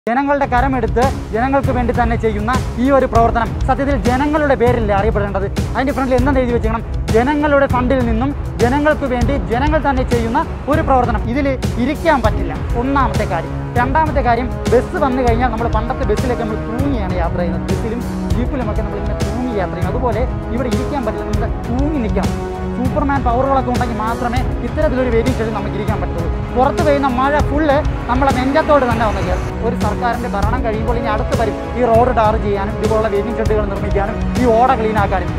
ജനങ്ങളുടെ കരമെടുത്ത് ജനങ്ങൾക്ക് വേണ്ടി തന്നെ ചെയ്യുന്ന ഈ ഒരു പ്രവർത്തനം സത്യത്തിൽ ജനങ്ങളുടെ പേരിലല്ലേ അറിയപ്പെടേണ്ടത് അതിൻ്റെ ഫ്രണ്ടിൽ എന്തെന്ന് എഴുതി വെച്ചേക്കണം ജനങ്ങളുടെ ഫണ്ടിൽ നിന്നും ജനങ്ങൾക്ക് വേണ്ടി ജനങ്ങൾ തന്നെ ചെയ്യുന്ന ഒരു പ്രവർത്തനം ഇതിൽ ഇരിക്കാൻ പറ്റില്ല ഒന്നാമത്തെ കാര്യം രണ്ടാമത്തെ കാര്യം ബസ് വന്നു കഴിഞ്ഞാൽ നമ്മൾ പണ്ടത്തെ ബസ്സിലൊക്കെ നമ്മൾ തൂങ്ങിയാണ് യാത്ര ചെയ്യുന്നത് ബസ്സിലും ജീപ്പിലുമൊക്കെ നമ്മൾ ഇങ്ങനെ തൂങ്ങി യാത്ര ചെയ്യും അതുപോലെ ഇവിടെ ഇരിക്കാൻ പറ്റില്ല നമ്മൾ തൂങ്ങി നിൽക്കണം സൂപ്പർമാൻ പവറുകളൊക്കെ ഉണ്ടെങ്കിൽ മാത്രമേ ഇത്തരത്തിലൊരു വെയിറ്റിംഗ് ഷെഡിൽ നമുക്ക് ഇരിക്കാൻ പറ്റുള്ളൂ പുറത്ത് പെയ്യുന്ന മഴ ഫുള്ള് നമ്മളെ നെഞ്ചത്തോട് തന്നെ വന്ന് കയറും ഒരു സർക്കാരിൻ്റെ ഭരണം കഴിയുമ്പോൾ ഇനി അടുത്ത് വരും ഈ റോഡ് ടാർ ചെയ്യാനും ഇതുപോലുള്ള വെയിറ്റിംഗ് ഷെഡുകൾ നിർമ്മിക്കാനും ഈ ഓട ക്ലീൻ ആക്കാനും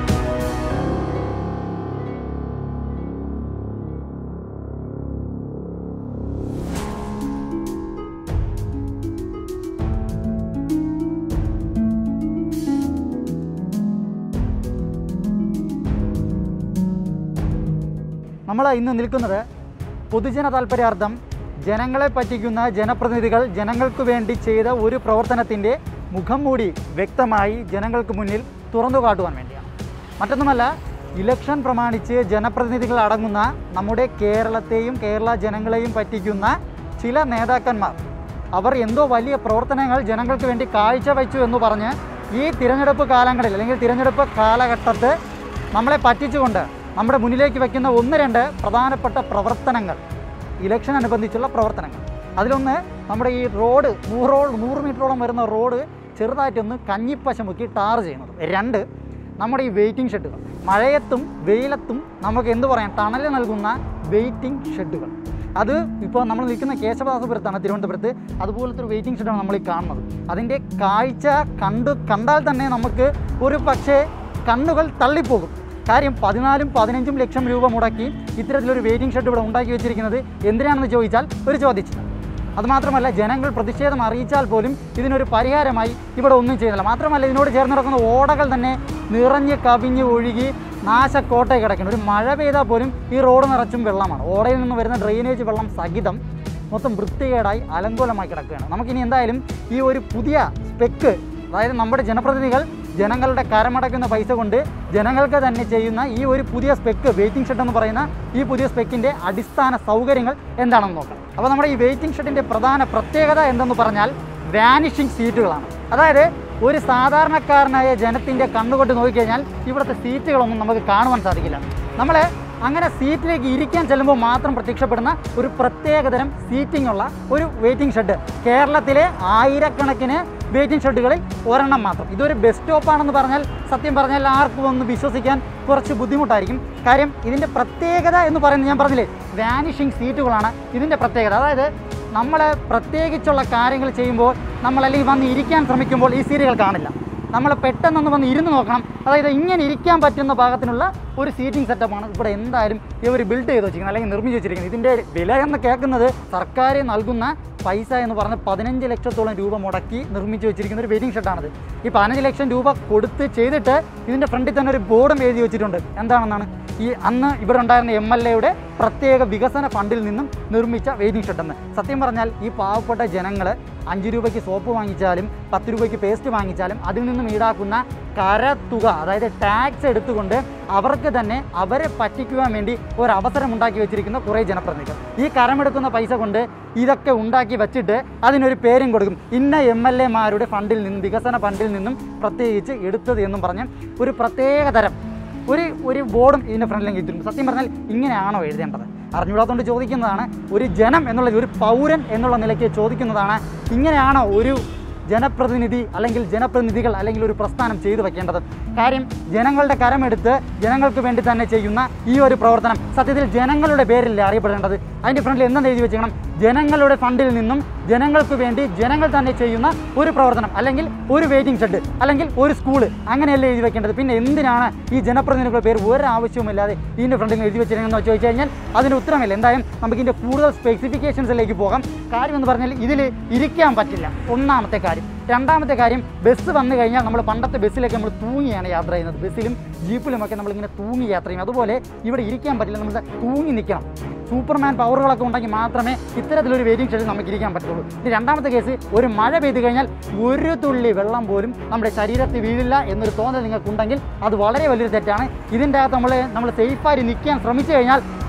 നമ്മൾ ഇന്ന് നിൽക്കുന്നത് പൊതുജന താല്പര്യാർത്ഥം ജനങ്ങളെ പറ്റിക്കുന്ന ജനപ്രതിനിധികൾ ജനങ്ങൾക്ക് വേണ്ടി ചെയ്ത ഒരു പ്രവർത്തനത്തിൻ്റെ മുഖം മൂടി വ്യക്തമായി ജനങ്ങൾക്ക് മുന്നിൽ തുറന്നു കാട്ടുവാൻ വേണ്ടിയാണ് മറ്റൊന്നുമല്ല ഇലക്ഷൻ പ്രമാണിച്ച് ജനപ്രതിനിധികൾ അടങ്ങുന്ന നമ്മുടെ കേരളത്തെയും കേരള ജനങ്ങളെയും പറ്റിക്കുന്ന ചില നേതാക്കന്മാർ അവർ എന്തോ വലിയ പ്രവർത്തനങ്ങൾ ജനങ്ങൾക്ക് വേണ്ടി കാഴ്ചവെച്ചു എന്ന് പറഞ്ഞ് ഈ തിരഞ്ഞെടുപ്പ് കാലങ്ങളിൽ അല്ലെങ്കിൽ തിരഞ്ഞെടുപ്പ് കാലഘട്ടത്ത് നമ്മളെ പറ്റിച്ചുകൊണ്ട് നമ്മുടെ മുന്നിലേക്ക് വയ്ക്കുന്ന ഒന്ന് രണ്ട് പ്രധാനപ്പെട്ട പ്രവർത്തനങ്ങൾ ഇലക്ഷൻ അനുബന്ധിച്ചുള്ള പ്രവർത്തനങ്ങൾ അതിലൊന്ന് നമ്മുടെ ഈ റോഡ് നൂറോ നൂറ് മീറ്ററോളം വരുന്ന റോഡ് ചെറുതായിട്ടൊന്ന് കഞ്ഞിപ്പശ മുക്കി ടാർ ചെയ്യുന്നത് രണ്ട് നമ്മുടെ ഈ വെയിറ്റിംഗ് ഷെഡുകൾ മഴയത്തും വെയിലത്തും നമുക്ക് എന്ത് പറയാം തണൽ നൽകുന്ന വെയിറ്റിംഗ് ഷെഡുകൾ അത് ഇപ്പോൾ നമ്മൾ നിൽക്കുന്ന കേശവദാസപുരത്താണ് തിരുവനന്തപുരത്ത് അതുപോലത്തെ ഒരു വെയിറ്റിംഗ് ഷെഡാണ് നമ്മൾ ഈ കാണുന്നത് അതിൻ്റെ കാഴ്ച കണ്ടു കണ്ടാൽ തന്നെ നമുക്ക് ഒരു പക്ഷേ കണ്ണുകൾ തള്ളിപ്പോകും കാര്യം പതിനാലും പതിനഞ്ചും ലക്ഷം രൂപ മുടക്കി ഇത്തരത്തിലൊരു വെയിറ്റിംഗ് ഷെഡ് ഇവിടെ ഉണ്ടാക്കി വെച്ചിരിക്കുന്നത് എന്തിനാണെന്ന് ചോദിച്ചാൽ ഒരു ചോദിച്ചില്ല അതുമാത്രമല്ല ജനങ്ങൾ പ്രതിഷേധം അറിയിച്ചാൽ പോലും ഇതിനൊരു പരിഹാരമായി ഇവിടെ ഒന്നും ചെയ്യുന്നില്ല മാത്രമല്ല ഇതിനോട് ചേർന്ന് നടക്കുന്ന ഓടകൾ തന്നെ നിറഞ്ഞ് കവിഞ്ഞ് ഒഴുകി നാശക്കോട്ടയെ കിടക്കുന്നു ഒരു മഴ പെയ്താൽ പോലും ഈ റോഡ് നിറച്ചും വെള്ളമാണ് ഓടയിൽ നിന്ന് വരുന്ന ഡ്രെയിനേജ് വെള്ളം സഹിതം മൊത്തം വൃത്തികേടായി അലങ്കോലമായി കിടക്കുകയാണ് നമുക്കിനി എന്തായാലും ഈ ഒരു പുതിയ സ്പെക്ക് അതായത് നമ്മുടെ ജനപ്രതിനിധികൾ ജനങ്ങളുടെ കരമടക്കുന്ന പൈസ കൊണ്ട് ജനങ്ങൾക്ക് തന്നെ ചെയ്യുന്ന ഈ ഒരു പുതിയ സ്പെക്ക് വെയിറ്റിംഗ് ഷെഡ് എന്ന് പറയുന്ന ഈ പുതിയ സ്പെക്കിൻ്റെ അടിസ്ഥാന സൗകര്യങ്ങൾ എന്താണെന്ന് നോക്കാം അപ്പോൾ നമ്മുടെ ഈ വെയിറ്റിംഗ് ഷെഡിൻ്റെ പ്രധാന പ്രത്യേകത എന്തെന്ന് പറഞ്ഞാൽ വാനിഷിംഗ് സീറ്റുകളാണ് അതായത് ഒരു സാധാരണക്കാരനായ ജനത്തിൻ്റെ കണ്ണുകൊണ്ട് നോക്കിക്കഴിഞ്ഞാൽ ഇവിടുത്തെ സീറ്റുകളൊന്നും നമുക്ക് കാണുവാൻ സാധിക്കില്ല നമ്മൾ അങ്ങനെ സീറ്റിലേക്ക് ഇരിക്കാൻ ചെല്ലുമ്പോൾ മാത്രം പ്രത്യക്ഷപ്പെടുന്ന ഒരു പ്രത്യേകതരം സീറ്റിംഗ് ഉള്ള ഒരു വെയിറ്റിംഗ് ഷെഡ് കേരളത്തിലെ ആയിരക്കണക്കിന് വെയിറ്റിംഗ് ഷെഡുകളിൽ ഒരെണ്ണം മാത്രം ഇതൊരു ബസ് സ്റ്റോപ്പാണെന്ന് പറഞ്ഞാൽ സത്യം പറഞ്ഞാൽ ആർക്കും ഒന്ന് വിശ്വസിക്കാൻ കുറച്ച് ബുദ്ധിമുട്ടായിരിക്കും കാര്യം ഇതിൻ്റെ പ്രത്യേകത എന്ന് പറയുന്നത് ഞാൻ പറഞ്ഞില്ലേ വാനിഷിങ് സീറ്റുകളാണ് ഇതിൻ്റെ പ്രത്യേകത അതായത് നമ്മൾ പ്രത്യേകിച്ചുള്ള കാര്യങ്ങൾ ചെയ്യുമ്പോൾ നമ്മൾ അല്ലെങ്കിൽ വന്ന് ഇരിക്കാൻ ശ്രമിക്കുമ്പോൾ ഈ സീറ്റുകൾ കാണില്ല നമ്മൾ പെട്ടെന്നൊന്ന് വന്ന് ഇരുന്ന് നോക്കണം അതായത് ഇങ്ങനെ ഇരിക്കാൻ പറ്റുന്ന ഭാഗത്തിനുള്ള ഒരു സീറ്റിംഗ് സെറ്റപ്പാണ് ഇവിടെ എന്തായാലും ഇവർ ബിൽഡ് ചെയ്ത് വെച്ചിരിക്കുന്നത് അല്ലെങ്കിൽ നിർമ്മിച്ച് വെച്ചിരിക്കുന്നത് ഇതിൻ്റെ വില എന്ന് കേൾക്കുന്നത് സർക്കാർ നൽകുന്ന പൈസ എന്ന് പറഞ്ഞ് പതിനഞ്ച് ലക്ഷത്തോളം രൂപ മുടക്കി നിർമ്മിച്ച് വെച്ചിരിക്കുന്ന ഒരു വെയിറ്റിംഗ് ഷെഡാണിത് ഈ പതിനഞ്ച് ലക്ഷം രൂപ കൊടുത്ത് ചെയ്തിട്ട് ഇതിൻ്റെ ഫ്രണ്ടിൽ തന്നെ ഒരു ബോർഡും എഴുതി വെച്ചിട്ടുണ്ട് എന്താണെന്നാണ് ഈ അന്ന് ഇവിടെ ഉണ്ടായിരുന്ന എം എൽ എയുടെ പ്രത്യേക വികസന ഫണ്ടിൽ നിന്നും നിർമ്മിച്ച വെയിറ്റിംഗ് ഷെഡെന്ന് സത്യം പറഞ്ഞാൽ ഈ പാവപ്പെട്ട ജനങ്ങൾ അഞ്ച് രൂപയ്ക്ക് സോപ്പ് വാങ്ങിച്ചാലും പത്ത് രൂപയ്ക്ക് പേസ്റ്റ് വാങ്ങിച്ചാലും അതിൽ നിന്നും ഈടാക്കുന്ന കരത്തുക അതായത് ടാക്സ് എടുത്തുകൊണ്ട് അവർക്ക് തന്നെ അവരെ പറ്റിക്കുവാൻ വേണ്ടി ഒരു അവസരം ഉണ്ടാക്കി വെച്ചിരിക്കുന്ന കുറേ ജനപ്രതിനിധികൾ ഈ കരമെടുക്കുന്ന പൈസ കൊണ്ട് ഇതൊക്കെ ഉണ്ടാക്കി വെച്ചിട്ട് അതിനൊരു പേരും കൊടുക്കും ഇന്ന എം എൽ എമാരുടെ ഫണ്ടിൽ നിന്നും വികസന ഫണ്ടിൽ നിന്നും പ്രത്യേകിച്ച് എടുത്തത് എന്നും പറഞ്ഞ് ഒരു പ്രത്യേക തരം ഒരു ഒരു ബോർഡും ഇതിൻ്റെ ഫ്രണ്ടിലേക്ക് ഇട്ടിട്ടുണ്ട് സത്യം പറഞ്ഞാൽ ഇങ്ങനെയാണോ എഴുതേണ്ടത് അറിഞ്ഞുകൂടാത്തതുകൊണ്ട് ചോദിക്കുന്നതാണ് ഒരു ജനം എന്നുള്ളത് ഒരു പൗരൻ എന്നുള്ള നിലയ്ക്ക് ചോദിക്കുന്നതാണ് ഇങ്ങനെയാണോ ഒരു ജനപ്രതിനിധി അല്ലെങ്കിൽ ജനപ്രതിനിധികൾ അല്ലെങ്കിൽ ഒരു പ്രസ്ഥാനം ചെയ്തു വെക്കേണ്ടത് കാര്യം ജനങ്ങളുടെ കരമെടുത്ത് ജനങ്ങൾക്ക് വേണ്ടി തന്നെ ചെയ്യുന്ന ഈ ഒരു പ്രവർത്തനം സത്യത്തിൽ ജനങ്ങളുടെ പേരിലല്ലേ അറിയപ്പെടേണ്ടത് അതിൻ്റെ ഫ്രണ്ടിൽ എന്തെന്ന് എഴുതി വെച്ചേക്കണം ജനങ്ങളുടെ ഫണ്ടിൽ നിന്നും ജനങ്ങൾക്ക് വേണ്ടി ജനങ്ങൾ തന്നെ ചെയ്യുന്ന ഒരു പ്രവർത്തനം അല്ലെങ്കിൽ ഒരു വെയിറ്റിംഗ് ഷെഡ് അല്ലെങ്കിൽ ഒരു സ്കൂള് അങ്ങനെയല്ലേ എഴുതി വെക്കേണ്ടത് പിന്നെ എന്തിനാണ് ഈ ജനപ്രതിനിധികളുടെ പേര് ഒരു ആവശ്യവുമില്ലാതെ ഇതിൻ്റെ ഫ്രണ്ടിൽ എഴുതി വെച്ചിരിക്കുന്നതെന്ന് ചോദിച്ചു കഴിഞ്ഞാൽ അതിന് ഉത്തരമില്ല എന്തായാലും നമുക്ക് ഇതിൻ്റെ കൂടുതൽ സ്പെസിഫിക്കേഷൻസിലേക്ക് പോകാം കാര്യം എന്ന് പറഞ്ഞാൽ ഇതിൽ ഇരിക്കാൻ പറ്റില്ല ഒന്നാമത്തെ കാര്യം രണ്ടാമത്തെ കാര്യം ബസ് വന്നു കഴിഞ്ഞാൽ നമ്മൾ പണ്ടത്തെ ബസ്സിലൊക്കെ നമ്മൾ തൂങ്ങിയാണ് യാത്ര ചെയ്യുന്നത് ബസ്സിലും ജീപ്പിലുമൊക്കെ നമ്മളിങ്ങനെ തൂങ്ങി യാത്ര ചെയ്യും അതുപോലെ ഇവിടെ ഇരിക്കാൻ പറ്റില്ല നമ്മൾ തൂങ്ങി നിൽക്കണം സൂപ്പർമാൻ പവറുകളൊക്കെ ഉണ്ടെങ്കിൽ മാത്രമേ ഇത്തരത്തിലൊരു വെയിറ്റിംഗ് ഷെഡിൽ നമുക്ക് ഇരിക്കാൻ പറ്റുള്ളൂ ഇനി രണ്ടാമത്തെ കേസ് ഒരു മഴ പെയ്തു കഴിഞ്ഞാൽ ഒരു തുള്ളി വെള്ളം പോലും നമ്മുടെ ശരീരത്തിൽ വീഴില്ല എന്നൊരു തോന്നൽ നിങ്ങൾക്കുണ്ടെങ്കിൽ അത് വളരെ വലിയൊരു തെറ്റാണ് ഇതിൻ്റെ അകത്ത് നമ്മൾ നമ്മൾ സേഫായി നിൽക്കാൻ ശ്രമിച്ചു കഴിഞ്ഞാൽ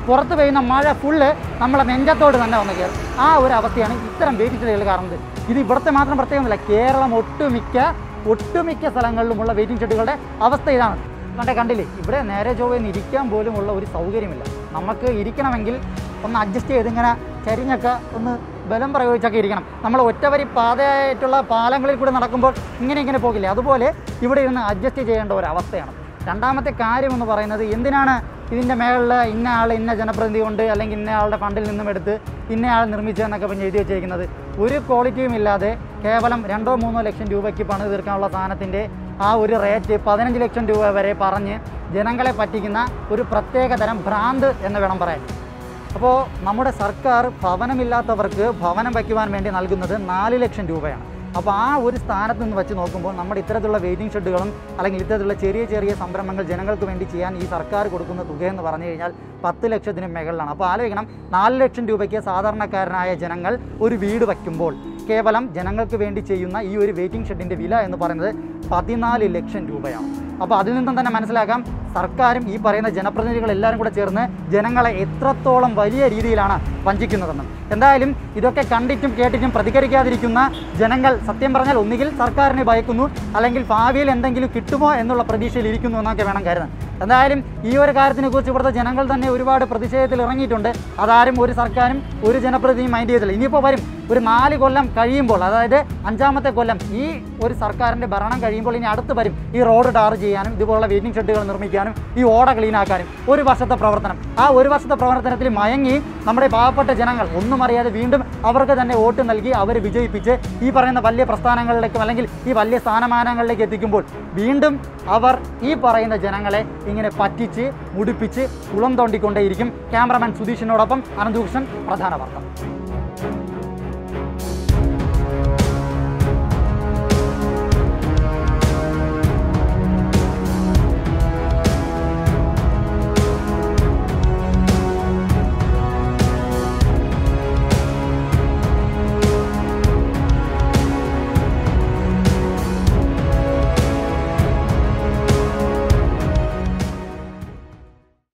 പുറത്ത് പെയ്യുന്ന മഴ ഫുള്ള് നമ്മളെ നെഞ്ചത്തോട് തന്നെ വന്ന് കയറും ആ ഒരു അവസ്ഥയാണ് ഇത്തരം വെയിറ്റിംഗ് ഷെഡുകൾ കാണുന്നത് ഇത് ഇവിടുത്തെ മാത്രം പ്രത്യേകമല്ല കേരളം ഒട്ടുമിക്ക ഒട്ടുമിക്ക സ്ഥലങ്ങളിലുമുള്ള വെയിറ്റിംഗ് ഷെഡുകളുടെ അവസ്ഥ ഇതാണ് കണ്ടേ കണ്ടില്ലേ ഇവിടെ നേരെ ചൊവ്വയിൽ ഇരിക്കാൻ പോലും ഉള്ള ഒരു സൗകര്യമില്ല നമുക്ക് ഇരിക്കണമെങ്കിൽ ഒന്ന് അഡ്ജസ്റ്റ് ചെയ്ത് ഇങ്ങനെ ചരിഞ്ഞൊക്കെ ഒന്ന് ബലം പ്രയോഗിച്ചൊക്കെ ഇരിക്കണം നമ്മൾ ഒറ്റവരി പാതയായിട്ടുള്ള പാലങ്ങളിൽ കൂടെ നടക്കുമ്പോൾ ഇങ്ങനെ ഇങ്ങനെ പോകില്ലേ അതുപോലെ ഇവിടെ ഇരുന്ന് അഡ്ജസ്റ്റ് ചെയ്യേണ്ട ഒരു അവസ്ഥയാണ് രണ്ടാമത്തെ കാര്യം എന്ന് പറയുന്നത് എന്തിനാണ് ഇതിൻ്റെ മേളിൽ ഇന്ന ആൾ ഇന്ന ജനപ്രതിനിധി കൊണ്ട് അല്ലെങ്കിൽ ഇന്ന ആളുടെ ഫണ്ടിൽ നിന്നും എടുത്ത് ഇന്ന ആൾ നിർമ്മിച്ചതെന്നൊക്കെ പറഞ്ഞ് എഴുതി വെച്ചിരിക്കുന്നത് ഒരു ക്വാളിറ്റിയും ഇല്ലാതെ കേവലം രണ്ടോ മൂന്നോ ലക്ഷം രൂപയ്ക്ക് പണി തീർക്കാനുള്ള സാധനത്തിൻ്റെ ആ ഒരു റേറ്റ് പതിനഞ്ച് ലക്ഷം രൂപ വരെ പറഞ്ഞ് ജനങ്ങളെ പറ്റിക്കുന്ന ഒരു പ്രത്യേക തരം ഭ്രാന്ത് എന്ന് വേണം പറയാൻ അപ്പോൾ നമ്മുടെ സർക്കാർ ഭവനമില്ലാത്തവർക്ക് ഭവനം വയ്ക്കുവാൻ വേണ്ടി നൽകുന്നത് നാല് ലക്ഷം രൂപയാണ് അപ്പോൾ ആ ഒരു സ്ഥാനത്ത് നിന്ന് വെച്ച് നോക്കുമ്പോൾ നമ്മുടെ ഇത്തരത്തിലുള്ള വെയിറ്റിംഗ് ഷെഡുകളും അല്ലെങ്കിൽ ഇത്തരത്തിലുള്ള ചെറിയ ചെറിയ സംരംഭങ്ങൾ ജനങ്ങൾക്ക് വേണ്ടി ചെയ്യാൻ ഈ സർക്കാർ കൊടുക്കുന്ന തുകയെന്ന് പറഞ്ഞു കഴിഞ്ഞാൽ പത്ത് ലക്ഷത്തിന് മുകളിലാണ് അപ്പോൾ ആലോചിക്കണം നാല് ലക്ഷം രൂപയ്ക്ക് സാധാരണക്കാരനായ ജനങ്ങൾ ഒരു വീട് വയ്ക്കുമ്പോൾ കേവലം ജനങ്ങൾക്ക് വേണ്ടി ചെയ്യുന്ന ഈ ഒരു വെയിറ്റിംഗ് ഷെഡിൻ്റെ വില എന്ന് പറയുന്നത് പതിനാല് ലക്ഷം രൂപയാണ് അപ്പോൾ അതിൽ നിന്നും തന്നെ മനസ്സിലാക്കാം സർക്കാരും ഈ പറയുന്ന ജനപ്രതിനിധികൾ എല്ലാവരും കൂടെ ചേർന്ന് ജനങ്ങളെ എത്രത്തോളം വലിയ രീതിയിലാണ് വഞ്ചിക്കുന്നതെന്നും എന്തായാലും ഇതൊക്കെ കണ്ടിട്ടും കേട്ടിട്ടും പ്രതികരിക്കാതിരിക്കുന്ന ജനങ്ങൾ സത്യം പറഞ്ഞാൽ ഒന്നുകിൽ സർക്കാരിനെ ഭയക്കുന്നു അല്ലെങ്കിൽ ഭാവിയിൽ എന്തെങ്കിലും കിട്ടുമോ എന്നുള്ള പ്രതീക്ഷയിൽ ഇരിക്കുന്നു എന്നൊക്കെ വേണം കരുതാൻ എന്തായാലും ഈ ഒരു കാര്യത്തിനെ കുറിച്ച് ഇവിടുത്തെ ജനങ്ങൾ തന്നെ ഒരുപാട് പ്രതിഷേധത്തിൽ ഇറങ്ങിയിട്ടുണ്ട് അതാരും ഒരു സർക്കാരും ഒരു ജനപ്രതിനിധിയും മൈൻഡ് ചെയ്തില്ല ഇനിയിപ്പോൾ വരും ഒരു നാല് കൊല്ലം കഴിയുമ്പോൾ അതായത് അഞ്ചാമത്തെ കൊല്ലം ഈ ഒരു സർക്കാരിൻ്റെ ഭരണം കഴിയുമ്പോൾ ഇനി അടുത്ത് വരും ഈ റോഡ് ടാർ ചെയ്യാനും ഇതുപോലുള്ള വെയിറ്റിംഗ് ഷെഡുകൾ നിർമ്മിക്കാനും ഈ ഓട ക്ലീൻ ആക്കാനും ഒരു വർഷത്തെ പ്രവർത്തനം ആ ഒരു വർഷത്തെ പ്രവർത്തനത്തിൽ മയങ്ങി നമ്മുടെ പാവപ്പെട്ട ജനങ്ങൾ ഒന്നും അറിയാതെ വീണ്ടും അവർക്ക് തന്നെ വോട്ട് നൽകി അവർ വിജയിപ്പിച്ച് ഈ പറയുന്ന വലിയ പ്രസ്ഥാനങ്ങളിലേക്കും അല്ലെങ്കിൽ ഈ വലിയ സ്ഥാനമാനങ്ങളിലേക്ക് എത്തിക്കുമ്പോൾ വീണ്ടും അവർ ഈ പറയുന്ന ജനങ്ങളെ ഇങ്ങനെ പറ്റിച്ച് മുടിപ്പിച്ച് കുളം തോണ്ടിക്കൊണ്ടേയിരിക്കും ക്യാമറമാൻ സുധീഷിനോടൊപ്പം അനന്തകൃഷ്ണൻ പ്രധാന വാർത്ത